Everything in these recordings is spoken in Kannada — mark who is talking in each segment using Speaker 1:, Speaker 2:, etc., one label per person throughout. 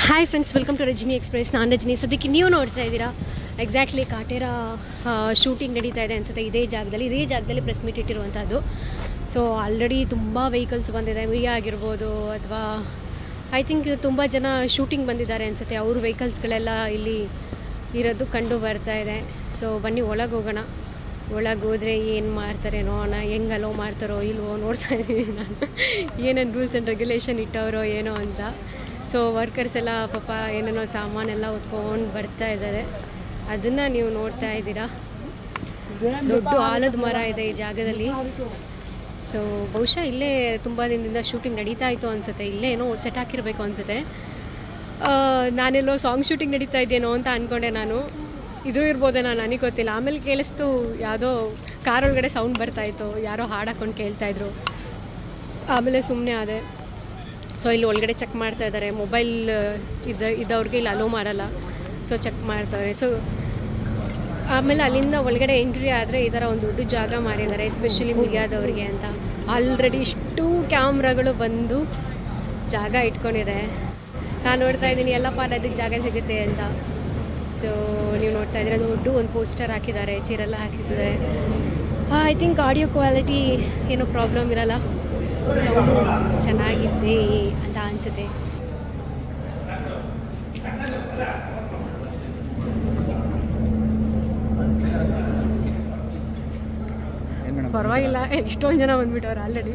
Speaker 1: hi friends welcome to Rajani express ನಾನು ರಜನಿ ಸದ್ಯಕ್ಕೆ ನೀವು ನೋಡ್ತಾ ಇದ್ದೀರಾ ಎಕ್ಸಾಕ್ಟ್ಲಿ ಕಾಟೇರ ಶೂಟಿಂಗ್ ನಡೀತಾ ಇದೆ ಅನ್ಸುತ್ತೆ ಇದೇ ಜಾಗದಲ್ಲಿ ಇದೇ ಜಾಗದಲ್ಲಿ ಪ್ರೆಸ್ ಮೀಟ್ ಇಟ್ಟಿರುವಂಥದ್ದು ಸೊ ಆಲ್ರೆಡಿ ತುಂಬ ವೆಹಿಕಲ್ಸ್ ಬಂದಿದೆ ಮೀಡಿಯಾ ಆಗಿರ್ಬೋದು ಅಥವಾ ಐ ಥಿಂಕ್ ತುಂಬ ಜನ ಶೂಟಿಂಗ್ ಬಂದಿದ್ದಾರೆ ಅನ್ಸುತ್ತೆ ಅವ್ರ ವೆಹಿಕಲ್ಸ್ಗಳೆಲ್ಲ ಇಲ್ಲಿ ಇರೋದು ಕಂಡು ಬರ್ತಾ ಇದೆ ಸೊ ಬನ್ನಿ ಒಳಗೆ ಹೋಗೋಣ ಒಳಗೆ ಹೋದರೆ ಏನು ಮಾಡ್ತಾರೆ ನೋಡೋಣ ಹೆಂಗೆ ಅಲೋ ಮಾಡ್ತಾರೋ ಇಲ್ವೋ ನೋಡ್ತಾ ಇದ್ದೀವಿ ನಾನು ಏನೇನು ರೂಲ್ಸ್ ಆ್ಯಂಡ್ ರೆಗ್ಯುಲೇಷನ್ ಇಟ್ಟವರೋ ಏನೋ ಅಂತ ಸೊ ವರ್ಕರ್ಸ್ ಎಲ್ಲ ಪಾಪ ಏನೇನೋ ಸಾಮಾನೆಲ್ಲ ಹೊತ್ಕೊಂಡು ಬರ್ತಾ ಇದ್ದಾರೆ ಅದನ್ನು ನೀವು ನೋಡ್ತಾ ಇದ್ದೀರಾ ದೊಡ್ಡ ಆಲದ ಮರ ಇದೆ ಈ ಜಾಗದಲ್ಲಿ ಸೊ ಬಹುಶಃ ಇಲ್ಲೇ ತುಂಬ ದಿನದಿಂದ ಶೂಟಿಂಗ್ ನಡೀತಾ ಇತ್ತು ಅನಿಸುತ್ತೆ ಇಲ್ಲೇ ಏನೋ ಸೆಟ್ ಹಾಕಿರಬೇಕು ಅನಿಸುತ್ತೆ ನಾನೆಲ್ಲೋ ಸಾಂಗ್ ಶೂಟಿಂಗ್ ನಡೀತಾ ಇದೆಯೇನೋ ಅಂತ ಅಂದ್ಕೊಂಡೆ ನಾನು ಇದು ಇರ್ಬೋದೇನೋ ನನಗೆ ಗೊತ್ತಿಲ್ಲ ಆಮೇಲೆ ಕೇಳಿಸ್ತು ಯಾವುದೋ ಕಾರೊಳಗಡೆ ಸೌಂಡ್ ಬರ್ತಾಯಿತ್ತು ಯಾರೋ ಹಾಡು ಹಾಕೊಂಡು ಕೇಳ್ತಾಯಿದ್ರು ಆಮೇಲೆ ಸುಮ್ಮನೆ ಆದೆ ಸೊ ಇಲ್ಲಿ ಒಳಗಡೆ ಚೆಕ್ ಮಾಡ್ತಾ ಇದ್ದಾರೆ ಮೊಬೈಲ್ ಇದ್ದ ಇದ್ದವ್ರಿಗೆ ಇಲ್ಲಿ ಅಲೋ ಮಾಡಲ್ಲ ಸೊ ಚೆಕ್ ಮಾಡ್ತಾರೆ ಸೊ ಆಮೇಲೆ ಅಲ್ಲಿಂದ ಒಳಗಡೆ ಎಂಟ್ರಿ ಆದರೆ ಈ ಥರ ಒಂದು ದೊಡ್ಡ ಜಾಗ ಮಾಡಿದ್ದಾರೆ ಎಸ್ಪೆಷಲಿ ಮೀಡಿಯಾದವ್ರಿಗೆ ಅಂತ ಆಲ್ರೆಡಿ ಇಷ್ಟು ಕ್ಯಾಮ್ರಾಗಳು ಬಂದು ಜಾಗ ಇಟ್ಕೊಂಡಿದೆ ನಾನು ನೋಡ್ತಾ ಇದ್ದೀನಿ ಎಲ್ಲಪ್ಪ ಅದಕ್ಕೆ ಜಾಗ ಸಿಗುತ್ತೆ ಅಂತ ಸೊ ನೀವು ನೋಡ್ತಾ ಇದ್ದೀರ ದೊಡ್ಡ ಒಂದು ಪೋಸ್ಟರ್ ಹಾಕಿದ್ದಾರೆ ಚೀರೆಲ್ಲ ಹಾಕಿದ್ದಾರೆ ಐ ಥಿಂಕ್ ಆಡಿಯೋ ಕ್ವಾಲಿಟಿ ಏನೋ ಪ್ರಾಬ್ಲಮ್ ಇರಲ್ಲ ಸೌಂಡು ಚೆನ್ನಾಗಿದೆ ಅಂತ ಅನಿಸುತ್ತೆ
Speaker 2: ಏನು ಮೇಡಮ್
Speaker 1: ಪರವಾಗಿಲ್ಲ ಇಷ್ಟೊಂದು ಜನ ಬಂದ್ಬಿಟ್ಟವ್ರು ಆಲ್ರೆಡಿ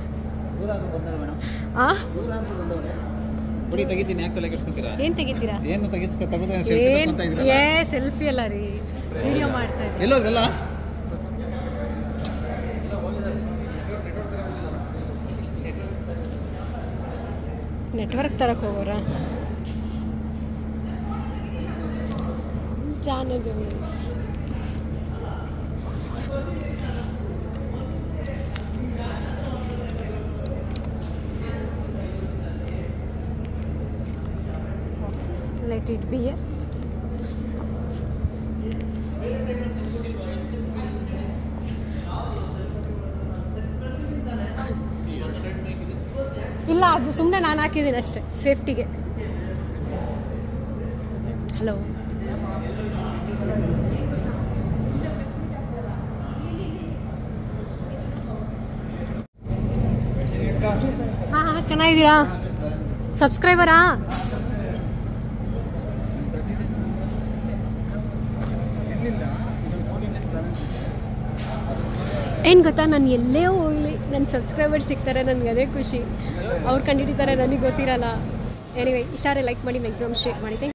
Speaker 1: ಆ
Speaker 2: ಬಿಡಿ ತೆಗಿತೀನಿ ಯಾಕೆ ತಲೆ ಕೆಡ್ಸ್ಕೊಂತೀರಾ
Speaker 1: ಏನು ತೆಗಿತೀರಾ
Speaker 2: ಏನು ತೆಗಿಸ್ಕೊ ತಗೋದ್ರೆ ಸೆಲ್ಫಿ
Speaker 1: ಏನು
Speaker 2: ಅಂತ ಇದ್ರಲ್ಲ
Speaker 1: ಏ ಸೆಲ್ಫಿ ಅಲ್ಲ ರೀ ವಿಡಿಯೋ ಮಾಡ್ತಾ ಇದ್ದೆ
Speaker 2: ಎಲ್ಲೋದ್ರಲ್ಲ
Speaker 1: ನೆಟ್ವರ್ಕ್ ತರಕ್ಕೆ ಹೋಗೋರ ಚಾನಲ್ ಲೆಟ್ ಇಟ್ ಬಿ ಯರ್ ಇಲ್ಲ ಅದು ಸುಮ್ಮನೆ ನಾನು ಹಾಕಿದ್ದೀನಿ ಅಷ್ಟೇ ಸೇಫ್ಟಿಗೆ ಹಲೋ ಹಾಂ ಹಾಂ ಚೆನ್ನಾಗಿದ್ದೀರಾ ಸಬ್ಸ್ಕ್ರೈಬರಾ ಏನು ಗೊತ್ತಾ ನಾನು ಎಲ್ಲೇ ಹೋಗಲಿ ನನ್ನ ಸಬ್ಸ್ಕ್ರೈಬರ್ ಸಿಗ್ತಾರೆ ನನಗೆ ಅದೇ ಖುಷಿ ಅವ್ರು ಕಂಡಿಡಿತಾರೆ ನನಗೆ ಗೊತ್ತಿರಲ್ಲ ಎನಿವೆ ಇಷ್ಟಾರೆ ಲೈಕ್ ಮಾಡಿ ಮ್ಯಾಕ್ಸಿಮಮ್ ಶೇರ್ ಮಾಡಿ